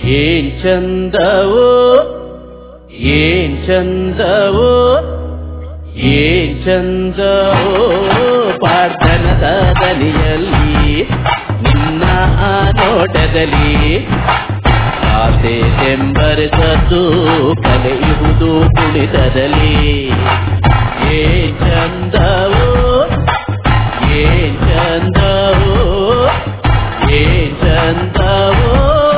ಏನ್ ಚಂದವೋ ಏನ್ ಚಂದವೋ ಏನ್ ಚಂದವೋ ಪಾರ್ಥನದ ದನಿಯಲ್ಲಿ ನಿನ್ನ ಆ ನೋಟದಲ್ಲಿ ಆಸೆ ಎಂಬರಿಸದ್ದು ಕಲೆಯುವುದು ಕುಣಿತದಲ್ಲಿ ಏನ್ ಚಂದವೋ ಏನ್ ಚಂದವೋ ಏನ್ ಚಂದವೋ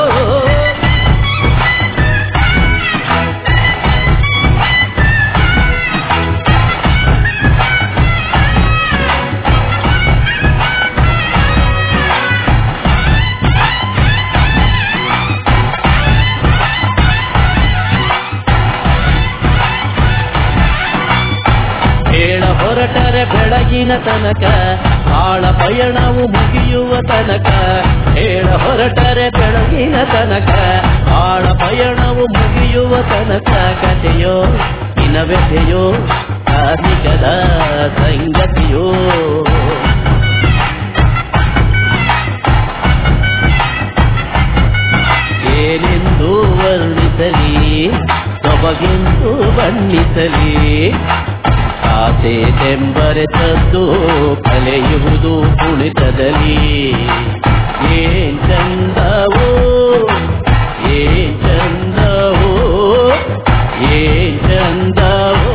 ಹೇಳ ಹೊರಟರೆ ಬೆಳಗಿನ ತನಕ ಆಳ ಪಯಣವು ಮುಗಿಯುವ ತನಕ ಹೇಳ ಹೊರಟರೆ ಬೆಳಗಿನ ತನಕ ಆಳ ಪಯಣವು ಮುಗಿಯುವ ತನಕ ಕಥೆಯೋ ಇನವೆದೆಯೋ ಕಾರ್ಮಿಕದ ಸಂಗತಿಯೋ ಏನೆಂದು ವರ್ಣಿಸಲಿ ಸೊಬಗೆಂದು ಬಣ್ಣಿಸಲಿ ಆಸೆ ತೆಂಬರೆತದ್ದು ಕಲೆಯುವುದು ಕುಣಿತದಲ್ಲಿ ಏನ್ ಚಂದವೋ ಏನ್ ಚಂದವೋ ಏನ್ ಚಂದವೋ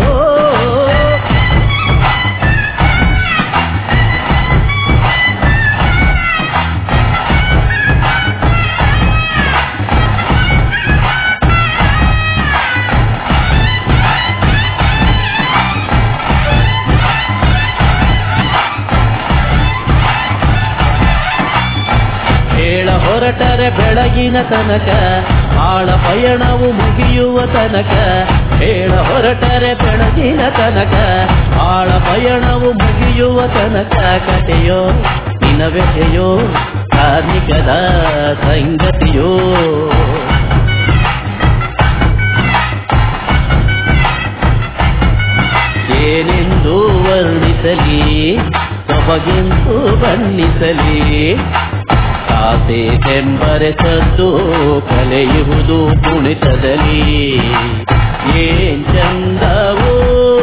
ಹೇಳ ಹೊರಟರೆ ಬೆಳಗಿನ ತನಕ ಆಳ ಪಯಣವು ಮುಗಿಯುವ ತನಕ ಹೇಳ ಹೊರಟರೆ ಬೆಳಗಿನ ತನಕ ಆಳ ಪಯಣವು ಮುಗಿಯುವ ತನಕ ಕಥೆಯೋ ನಿನವೆದೆಯೋ ಕಾರ್ಮಿಕದ ಸಂಗತಿಯೋ ಏನೆಂದು ವರ್ಣಿಸಲಿ ಸೊಬಗೆಂದು ಬಣ್ಣಿಸಲಿ ಆಸೆ ತೆಂಬರೆಸದ್ದು ಕಲೆಯುವುದು ಕುಣಿತದಲ್ಲಿ ಏನ್ ಚಂದವೋ